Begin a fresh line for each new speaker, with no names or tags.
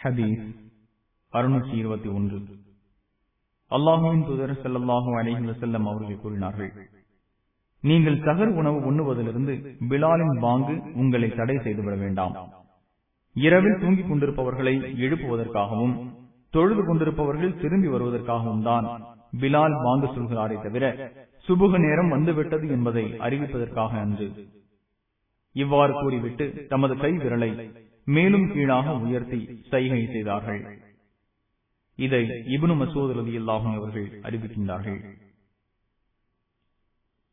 ஹதீஸ் அறுநூற்றி இருபத்தி ஒன்று அல்லாஹுவின் தூதர் செல்லல்லாஹு அலஹி வசல்லம் அவர்கள் கூறினார்கள் நீங்கள் சகர் உணவு உண்ணுவதிலிருந்து பிலாலின் வாங்கு உங்களை தடை செய்துவிட வேண்டாம் இரவில் தூங்கிக் கொண்டிருப்பவர்களை எழுப்புவதற்காகவும் தொழுது கொண்டிருப்பவர்கள் திரும்பி வருவதற்காகவும் தான் பிலால் வாங்கு சொல்கிறாரே தவிர சுபுக நேரம் வந்துவிட்டது என்பதை அறிவிப்பதற்காக அன்று இவ்வாறு கூறிவிட்டு தமது கை விரலை மேலும் கீழாக உயர்த்தி சைகை செய்தார்கள் இதை இபுனு மசூத் ரதி அல்லாஹும் அவர்கள் அறிவிக்கின்றார்கள்